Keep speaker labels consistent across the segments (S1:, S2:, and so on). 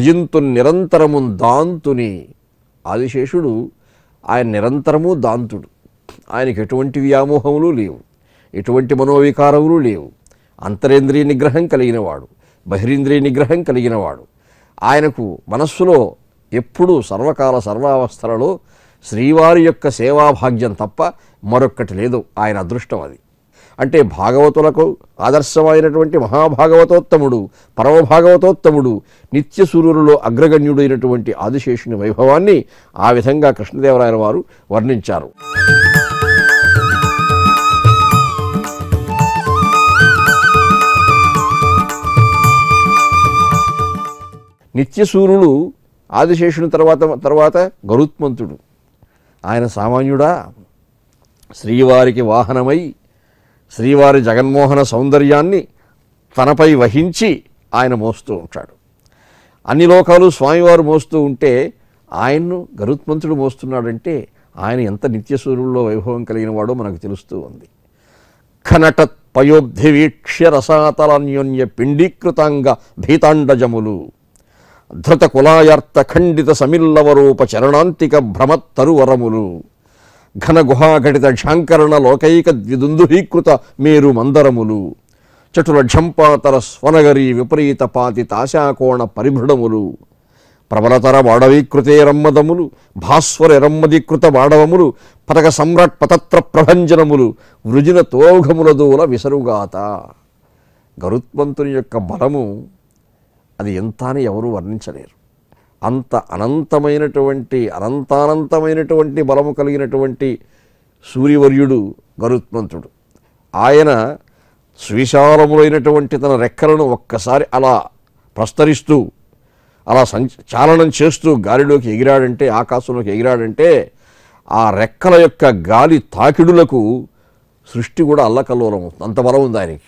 S1: భజింతు నిరంతరము దాంతుని ఆదిశేషుడు ఆయన నిరంతరము దాంతుడు ఆయనకి ఎటువంటి వ్యామోహములు లేవు ఎటువంటి మనోవికారములు లేవు అంతరేంద్రియ నిగ్రహం కలిగినవాడు బహిరేంద్రియ నిగ్రహం కలిగినవాడు ఆయనకు మనస్సులో ఎప్పుడూ సర్వకాల సర్వావస్థలలో శ్రీవారి యొక్క సేవాభాగ్యం తప్ప మరొక్కటి లేదు ఆయన అదృష్టం అది అంటే భాగవతులకు ఆదర్శమైనటువంటి మహాభాగవతోత్తముడు పరమభాగవతోత్తముడు నిత్య సూర్యులలో అగ్రగణ్యుడైనటువంటి ఆదిశేషుని వైభవాన్ని ఆ విధంగా కృష్ణదేవరాయల వారు వర్ణించారు నిత్యసూర్యుడు ఆదిశేషుని తర్వాత తర్వాత గరుత్మంతుడు ఆయన సామాన్యుడా శ్రీవారికి వాహనమై శ్రీవారి జగన్మోహన సౌందర్యాన్ని తనపై వహించి ఆయన మోస్తూ ఉంటాడు అన్ని లోకాలు స్వామివారు మోస్తూ ఉంటే ఆయన్ను గరుత్మంతుడు మోస్తున్నాడంటే ఆయన ఎంత నిత్యసూర్యుల్లో వైభవం కలిగిన వాడో మనకు తెలుస్తూ ఉంది ఖనటత్ పయోబ్ధివీక్ష్య రసాతలాన్యోన్య పిండీకృతాంగ భీతాండజములు ధృత కులాయార్త ఖండిత సమిల్లవరూప చరణాంతిక భ్రమత్తరువరములు ఘన గుహాఘటిత ఝాంకరణ లోకైక ద్విదుందుహీకృత మేరు మందరములు చటుల ఝంపాతర స్వనగరి విపరీత పాతి తాశాకోణ పరిభృడములు ప్రబలతర వాడవీకృతే రమ్మదములు భాస్వర రమ్మదీకృత వాడవములు పతక సమ్రాట్ పతత్ర ప్రభంజనములు వృజిన తోఘముల దూల విసరుగాత గరుత్మంతుని యొక్క బలము అది ఎంత అని ఎవరూ వర్ణించలేరు అంత అనంతమైనటువంటి అనంతానంతమైనటువంటి బలము కలిగినటువంటి సూర్యవర్యుడు గరుత్మంతుడు ఆయన సువిశాలములైనటువంటి తన రెక్కలను ఒక్కసారి అలా ప్రస్తరిస్తూ అలా సంచ చాలనం చేస్తూ గాలిలోకి ఎగిరాడంటే ఆకాశంలోకి ఎగిరాడంటే ఆ రెక్కల యొక్క గాలి తాకిడులకు సృష్టి కూడా అల్లకల్లోలం అవుతుంది అంత బలం ఉంది ఆయనకి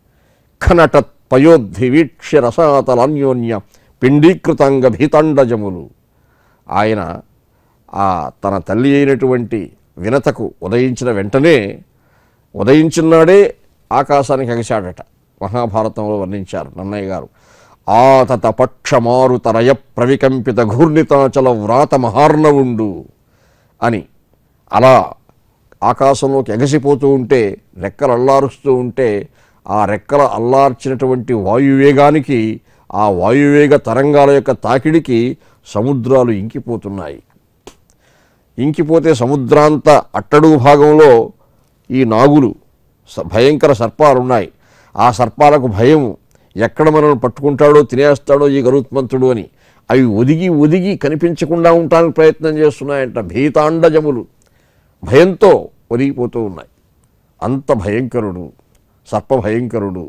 S1: ఖనటత్ పయోద్ధి వీక్ష్య రసాతలాన్యోన్య పిండీకృతాంగ భీతాండజములు ఆయన ఆ తన తల్లి అయినటువంటి వినతకు ఉదయించిన వెంటనే ఉదయించినాడే ఆకాశానికి ఎగశాడట మహాభారతంలో వర్ణించారు నన్నయ్య గారు ఆతత పక్షమారు తరయ ప్రవికంపిత ఘూర్ణితాచల వ్రాత మహార్ణవుండు అని అలా ఆకాశంలోకి ఎగసిపోతూ ఉంటే రెక్కలు అల్లారుస్తూ ఉంటే ఆ రెక్కల అల్లార్చినటువంటి వాయువేగానికి ఆ వాయువేగ తరంగాల యొక్క తాకిడికి సముద్రాలు ఇంకిపోతున్నాయి ఇంకిపోతే సముద్రాంత అట్టడుగు భాగంలో ఈ నాగులు స- భయంకర సర్పాలు ఉన్నాయి ఆ సర్పాలకు భయము ఎక్కడ మనల్ని పట్టుకుంటాడో తినేస్తాడో ఈ గరుత్మంతుడు అని అవి ఒదిగి ఒదిగి కనిపించకుండా ఉండటానికి ప్రయత్నం చేస్తున్నాయంట భీతాండజములు భయంతో ఒదిగిపోతూ ఉన్నాయి అంత భయంకరుడు సర్ప భయంకరుడు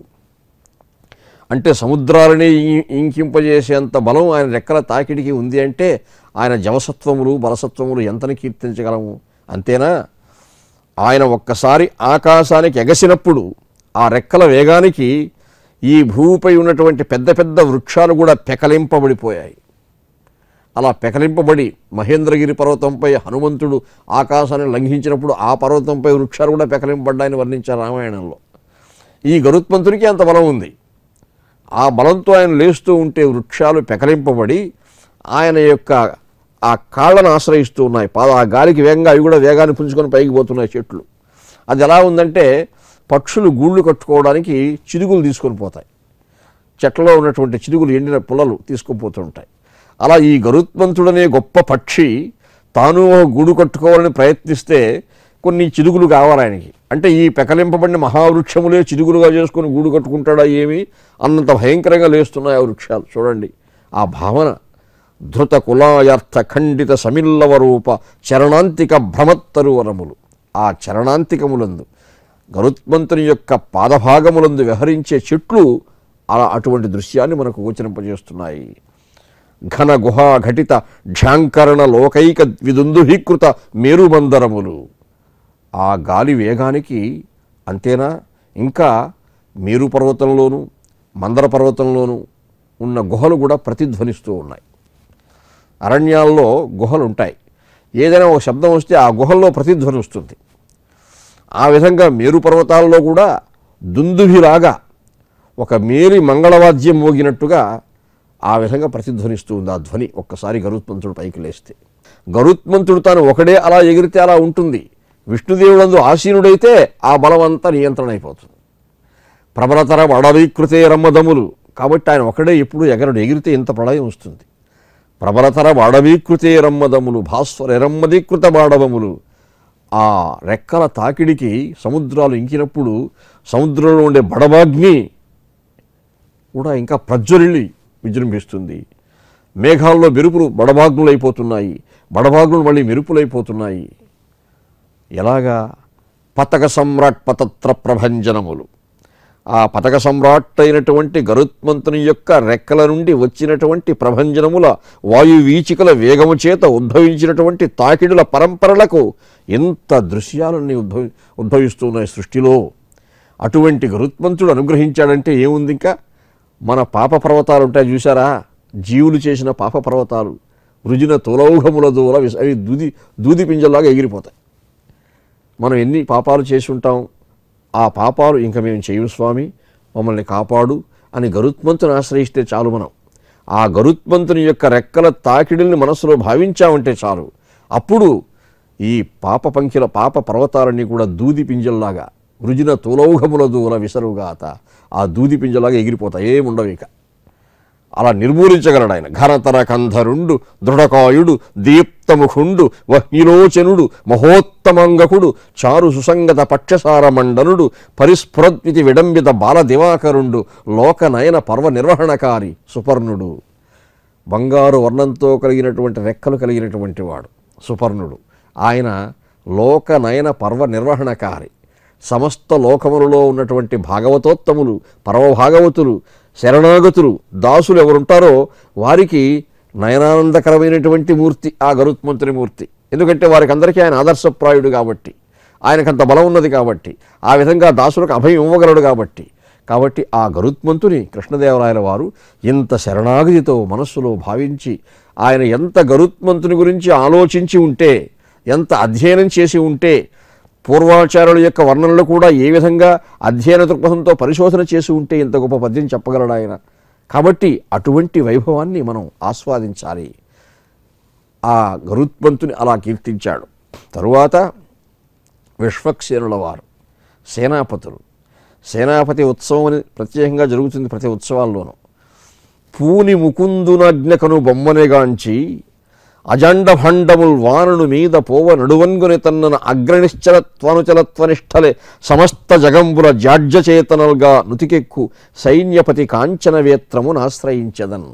S1: అంటే సముద్రాలని ఇం- ఇంకింపజేసేంత బలం ఆయన రెక్కల తాకిడికి ఉంది అంటే ఆయన జవసత్వములు బలసత్వములు ఎంతని కీర్తించగలము అంతేనా ఆయన ఒక్కసారి ఆకాశానికి ఎగసినప్పుడు ఆ రెక్కల వేగానికి ఈ భూమిపై ఉన్నటువంటి పెద్ద పెద్ద వృక్షాలు కూడా పెకలింపబడిపోయాయి అలా పెకలింపబడి మహేంద్రగిరి పర్వతంపై హనుమంతుడు ఆకాశాన్ని లంఘించినప్పుడు ఆ పర్వతంపై వృక్షాలు కూడా పెకలింపబడ్డాయని వర్ణించారు రామాయణంలో ఈ గరుత్మంతునికి అంత బలం ఉంది ఆ బలంతో ఆయన లేస్తూ ఉంటే వృక్షాలు పెకలింపబడి ఆయన యొక్క ఆ కాళ్ళను ఆశ్రయిస్తూ ఉన్నాయి పాద ఆ గాలికి వేగంగా అవి కూడా వేగాన్ని పుంజుకొని పైకి పోతున్నాయి చెట్లు అది ఎలా ఉందంటే పక్షులు గూళ్ళు కట్టుకోవడానికి చిరుగులు తీసుకొని పోతాయి చెట్లలో ఉన్నటువంటి చిరుగులు ఎండిన పుల్లలు తీసుకొని పోతుంటాయి అలా ఈ గరుత్మంతుడనే గొప్ప పక్షి తాను ఒక గూడు కట్టుకోవాలని ప్రయత్నిస్తే కొన్ని చిరుగులు కావాలి ఆయనకి అంటే ఈ పెకలింపబడిన మహావృక్షములే చిరుగులుగా చేసుకొని గూడు కట్టుకుంటాడా ఏమి అన్నంత భయంకరంగా లేస్తున్నాయి ఆ వృక్షాలు చూడండి ఆ భావన ధృత కులాయార్థ ఖండిత సమిల్లవ రూప చరణాంతిక భ్రమత్తరువరములు ఆ చరణాంతికములందు గరుత్మంతుని యొక్క పాదభాగములందు వ్యవహరించే చెట్లు అలా అటువంటి దృశ్యాన్ని మనకు గోచరింపజేస్తున్నాయి ఘన గుహా ఘటిత ఝాంకరణ లోకైక విదుందుహీకృత మేరుబందరములు ఆ గాలి వేగానికి అంతేనా ఇంకా మేరు పర్వతంలోనూ మందర పర్వతంలోనూ ఉన్న గుహలు కూడా ప్రతిధ్వనిస్తూ ఉన్నాయి అరణ్యాల్లో గుహలు ఉంటాయి ఏదైనా ఒక శబ్దం వస్తే ఆ గుహల్లో ప్రతిధ్వని వస్తుంది ఆ విధంగా మేరు పర్వతాల్లో కూడా దుందుభిలాగా ఒక మేరి మంగళవాద్యం మోగినట్టుగా ఆ విధంగా ప్రతిధ్వనిస్తూ ఉంది ఆ ధ్వని ఒక్కసారి గరుత్మంతుడు పైకి లేస్తే గరుత్మంతుడు తాను ఒకడే అలా ఎగిరితే అలా ఉంటుంది విష్ణుదేవుడందు ఆసీనుడైతే ఆ బలం అంతా నియంత్రణ అయిపోతుంది ప్రబలతర అడవీకృతే రమ్మదములు కాబట్టి ఆయన ఒకడే ఎప్పుడు ఎగరడు ఎగిరితే ఇంత ప్రళయం వస్తుంది ప్రబలతర అడవీకృతే రమ్మదములు భాస్వర ఎరమ్మదీకృత బాడవములు ఆ రెక్కల తాకిడికి సముద్రాలు ఇంకినప్పుడు సముద్రంలో ఉండే బడబాగ్ని కూడా ఇంకా ప్రజ్వరిల్లి విజృంభిస్తుంది మేఘాల్లో మెరుపులు బడబాగ్నులు అయిపోతున్నాయి బడబాగ్నులు మళ్ళీ మెరుపులైపోతున్నాయి ఎలాగా పతక సమ్రాట్ పతత్ర ప్రభంజనములు ఆ పతక సమ్రాట్ అయినటువంటి గరుత్మంతుని యొక్క రెక్కల నుండి వచ్చినటువంటి ప్రభంజనముల వాయువీచికల వేగము చేత ఉద్భవించినటువంటి తాకిడుల పరంపరలకు ఎంత దృశ్యాలన్నీ ఉద్భవి ఉద్భవిస్తున్నాయి సృష్టిలో అటువంటి గరుత్మంతుడు అనుగ్రహించాడంటే ఏముంది ఇంకా మన పాప పర్వతాలు ఉంటాయి చూసారా జీవులు చేసిన పాప పర్వతాలు వృజిన తులౌఘముల దూల విస- అవి దూది దూది పింజల్లాగా ఎగిరిపోతాయి మనం ఎన్ని పాపాలు చేసి ఉంటాం ఆ పాపాలు ఇంకా మేము చేయము స్వామి మమ్మల్ని కాపాడు అని గరుత్మంతుని ఆశ్రయిస్తే చాలు మనం ఆ గరుత్మంతుని యొక్క రెక్కల తాకిడిని మనసులో భావించామంటే చాలు అప్పుడు ఈ పాప పంకిల పాప పర్వతాలన్నీ కూడా దూది పింజల్లాగా వృజిన తులౌఘముల దూల విసరుగాత ఆ దూది పింజలాగా ఎగిరిపోతాయి ఏముండవు ఇక అలా నిర్మూలించగలడు ఆయన ఘనతర కంధరుండు దృఢకాయుడు దీప్తముఖుండు వహ్నిలోచనుడు మహోత్తమంగకుడు చారు సుసంగత పక్షసార మండనుడు పరిస్ఫురద్వితి విడంబిత బాల దివాకరుండు లోకనయన పర్వ నిర్వహణకారి సుపర్ణుడు బంగారు వర్ణంతో కలిగినటువంటి రెక్కలు కలిగినటువంటి వాడు సుపర్ణుడు ఆయన లోకనయన పర్వ నిర్వహణకారి సమస్త లోకములలో ఉన్నటువంటి భాగవతోత్తములు పరమభాగవతులు శరణాగతులు దాసులు ఎవరుంటారో వారికి నయనానందకరమైనటువంటి మూర్తి ఆ గరుత్మంతుని మూర్తి ఎందుకంటే వారికి అందరికీ ఆయన ఆదర్శప్రాయుడు కాబట్టి ఆయనకంత బలం ఉన్నది కాబట్టి ఆ విధంగా దాసులకు అభయం ఇవ్వగలడు కాబట్టి కాబట్టి ఆ గరుత్మంతుని కృష్ణదేవరాయల వారు ఇంత శరణాగతితో మనస్సులో భావించి ఆయన ఎంత గరుత్మంతుని గురించి ఆలోచించి ఉంటే ఎంత అధ్యయనం చేసి ఉంటే పూర్వాచార్యుల యొక్క వర్ణనలు కూడా ఏ విధంగా అధ్యయన దృక్పథంతో పరిశోధన చేసి ఉంటే ఇంత గొప్ప పద్యం చెప్పగలడు ఆయన కాబట్టి అటువంటి వైభవాన్ని మనం ఆస్వాదించాలి ఆ గరుత్మంతుని అలా కీర్తించాడు తరువాత విశ్వక్సేనుల వారు సేనాపతులు సేనాపతి ఉత్సవం అని ప్రత్యేకంగా జరుగుతుంది ప్రతి ఉత్సవాల్లోనూ పూని ముకుందునజ్ఞకను బొమ్మనిగాంచి అజండ భండముల్ వానను మీద పోవ నడువన్గుని తన్నన అగ్రనిశ్చలత్వనుచలత్వనిష్టలే సమస్త జగంబుల జాడ్యచేతనల్గా నుతికెక్కు సైన్యపతి కాంచనవేత్రమును ఆశ్రయించదన్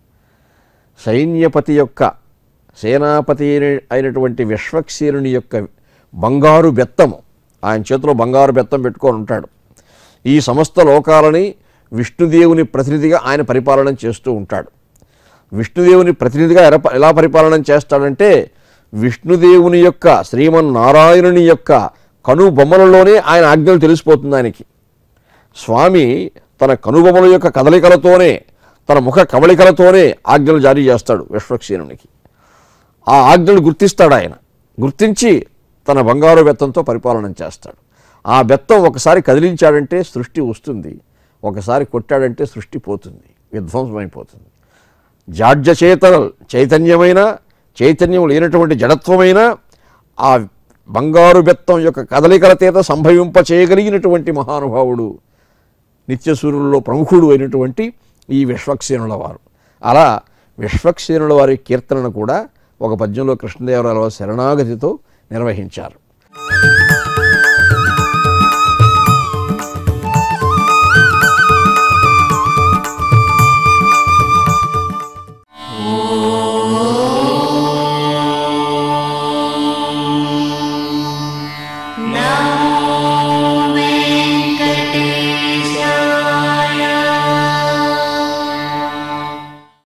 S1: సైన్యపతి యొక్క సేనాపతి అయిన- అయినటువంటి విశ్వక్సేనుని యొక్క బంగారు బెత్తము ఆయన చేతిలో బంగారు బెత్తం పెట్టుకొని ఉంటాడు ఈ సమస్త లోకాలని విష్ణుదేవుని ప్రతినిధిగా ఆయన పరిపాలన చేస్తూ ఉంటాడు విష్ణుదేవుని ప్రతినిధిగా ఎలా ఎలా పరిపాలన చేస్తాడంటే విష్ణుదేవుని యొక్క శ్రీమన్నారాయణుని యొక్క కనుబొమ్మలలోనే ఆయన ఆజ్ఞలు తెలిసిపోతుంది ఆయనకి స్వామి తన కనుబొమ్మల యొక్క కదలికలతోనే తన ముఖ కవళికలతోనే ఆజ్ఞలు జారీ చేస్తాడు విశ్వక్సేనునికి ఆ ఆజ్ఞలు గుర్తిస్తాడు ఆయన గుర్తించి తన బంగారు బెత్తంతో పరిపాలన చేస్తాడు ఆ బెత్తం ఒకసారి కదిలించాడంటే సృష్టి వస్తుంది ఒకసారి కొట్టాడంటే సృష్టి పోతుంది విధ్వంసమైపోతుంది జాడ్య చేతన చైతన్యమైన చైతన్యం లేనటువంటి జడత్వమైన ఆ బంగారు బెత్తం యొక్క కదలికల చేత సంభవింప చేయగలిగినటువంటి మహానుభావుడు నిత్యసూరులలో ప్రముఖుడు అయినటువంటి ఈ విశ్వక్సేనుల వారు అలా విశ్వక్సేనుల వారి కీర్తనను కూడా ఒక పద్యంలో కృష్ణదేవరాయల వారు శరణాగతితో నిర్వహించారు